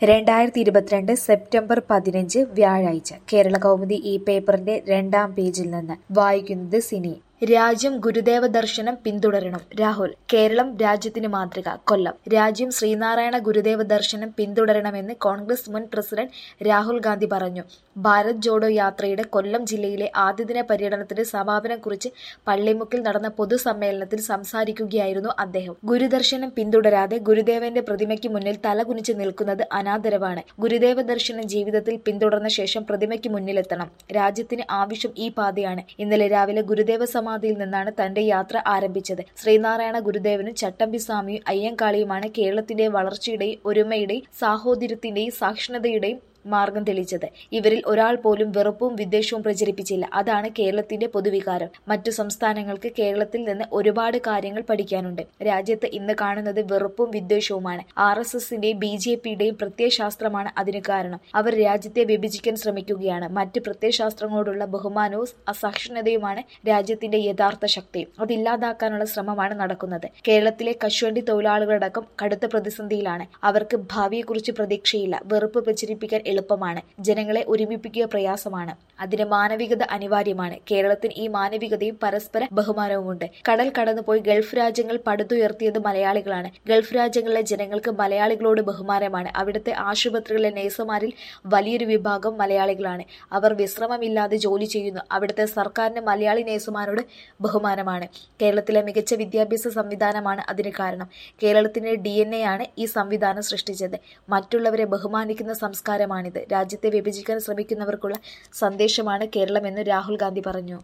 രണ്ടായിരത്തി ഇരുപത്തിരണ്ട് സെപ്റ്റംബർ പതിനഞ്ച് വ്യാഴാഴ്ച കേരള കൗമുദി ഈ പേപ്പറിന്റെ രണ്ടാം പേജിൽ നിന്ന് വായിക്കുന്നത് സിനി രാജ്യം ഗുരുദേവ ദർശനം പിന്തുടരണം രാഹുൽ കേരളം രാജ്യത്തിന് മാതൃക കൊല്ലം രാജ്യം ശ്രീനാരായണ ഗുരുദേവ ദർശനം പിന്തുടരണമെന്ന് കോൺഗ്രസ് മുൻ പ്രസിഡന്റ് രാഹുൽ ഗാന്ധി പറഞ്ഞു ഭാരത് ജോഡോ യാത്രയുടെ കൊല്ലം ജില്ലയിലെ ആദ്യദിന പര്യടനത്തിന് സമാപനം കുറിച്ച് പള്ളിമുക്കിൽ നടന്ന പൊതുസമ്മേളനത്തിൽ സംസാരിക്കുകയായിരുന്നു അദ്ദേഹം ഗുരുദർശനം പിന്തുടരാതെ ഗുരുദേവന്റെ പ്രതിമയ്ക്ക് മുന്നിൽ തലകുനിച്ച് നിൽക്കുന്നത് അനാദരവാണ് ഗുരുദേവ ദർശനം ജീവിതത്തിൽ പിന്തുടർന്ന ശേഷം പ്രതിമയ്ക്ക് മുന്നിലെത്തണം രാജ്യത്തിന് ആവശ്യം ഈ പാതയാണ് ഇന്നലെ രാവിലെ ഗുരുദേവ സമാധിയിൽ നിന്നാണ് തന്റെ യാത്ര ആരംഭിച്ചത് ശ്രീനാരായണ ഗുരുദേവനും ചട്ടമ്പി സ്വാമിയും അയ്യങ്കാളിയുമാണ് കേരളത്തിന്റെ വളർച്ചയുടെയും ഒരുമയുടെയും സാഹോദര്യത്തിന്റെയും സാക്ഷരതയുടെയും മാർഗം തെളിച്ചത് ഇവരിൽ ഒരാൾ പോലും വെറുപ്പും വിദ്വേഷവും പ്രചരിപ്പിച്ചില്ല അതാണ് കേരളത്തിന്റെ പൊതുവികാരം മറ്റു സംസ്ഥാനങ്ങൾക്ക് കേരളത്തിൽ നിന്ന് ഒരുപാട് കാര്യങ്ങൾ പഠിക്കാനുണ്ട് രാജ്യത്ത് ഇന്ന് കാണുന്നത് വെറുപ്പും വിദ്വേഷവുമാണ് ആർ എസ് എസിന്റെയും ബി ജെ പിയുടെയും പ്രത്യയശാസ്ത്രമാണ് അതിന് കാരണം അവർ രാജ്യത്തെ വിഭജിക്കാൻ ശ്രമിക്കുകയാണ് മറ്റ് പ്രത്യയശാസ്ത്രങ്ങളോടുള്ള ബഹുമാനവും അസഹിഷ്ണുതയുമാണ് രാജ്യത്തിന്റെ യഥാർത്ഥ ശക്തി അതില്ലാതാക്കാനുള്ള ശ്രമമാണ് നടക്കുന്നത് കേരളത്തിലെ കശുവണ്ടി തൊഴിലാളികളടക്കം കടുത്ത പ്രതിസന്ധിയിലാണ് അവർക്ക് ഭാവിയെക്കുറിച്ച് പ്രതീക്ഷയില്ല വെറുപ്പ് പ്രചരിപ്പിക്കാൻ എളുപ്പമാണ് ജനങ്ങളെ ഒരുമിപ്പിക്കുക പ്രയാസമാണ് അതിന് മാനവികത അനിവാര്യമാണ് കേരളത്തിന് ഈ മാനവികതയും പരസ്പര ബഹുമാനവുമുണ്ട് കടൽ കടന്നുപോയി ഗൾഫ് രാജ്യങ്ങൾ പടുത്തുയർത്തിയത് മലയാളികളാണ് ഗൾഫ് രാജ്യങ്ങളിലെ ജനങ്ങൾക്ക് മലയാളികളോട് ബഹുമാനമാണ് അവിടുത്തെ ആശുപത്രികളിലെ നേഴ്സുമാരിൽ വലിയൊരു വിഭാഗം മലയാളികളാണ് അവർ വിശ്രമമില്ലാതെ ജോലി ചെയ്യുന്നു അവിടുത്തെ സർക്കാരിന് മലയാളി നേഴ്സുമാരോട് ബഹുമാനമാണ് കേരളത്തിലെ മികച്ച വിദ്യാഭ്യാസ സംവിധാനമാണ് അതിന് കാരണം കേരളത്തിന്റെ ഡി ആണ് ഈ സംവിധാനം സൃഷ്ടിച്ചത് മറ്റുള്ളവരെ ബഹുമാനിക്കുന്ന സംസ്കാരമാണിത് രാജ്യത്തെ വിഭജിക്കാൻ ശ്രമിക്കുന്നവർക്കുള്ള സന്ദേശമാണ് കേരളമെന്ന് രാഹുൽ ഗാന്ധി പറഞ്ഞു